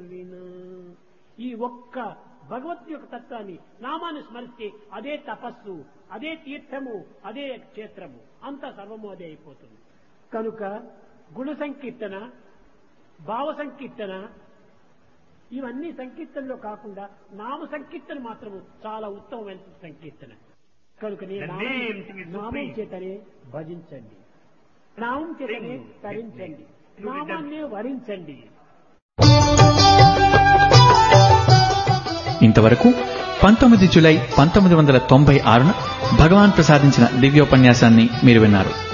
విను ఈ ఒక్క భగవత్ యొక్క తత్వాన్ని నామాన్ని స్మరిస్తే అదే తపస్సు అదే తీర్థము అదే క్షేత్రము అంత సర్వము అదే అయిపోతుంది కనుక గుణ సంకీర్తన భావ సంకీర్తన ఇవన్నీ సంకీర్తనలో కాకుండా నామ సంకీర్తన మాత్రము చాలా ఉత్తమమైన సంకీర్తన కనుక The name to be నామం supreme. చేతనే భజించండి నామం చేతనే Sing with తరించండి me. Do with them. నామాన్నే వరించండి ఇంతవరకు పంతొమ్మిది జులై పంతొమ్మిది వందల తొంభై ఆరున భగవాన్ ప్రసాదించిన దివ్యోపన్యాసాన్ని మీరు విన్నారు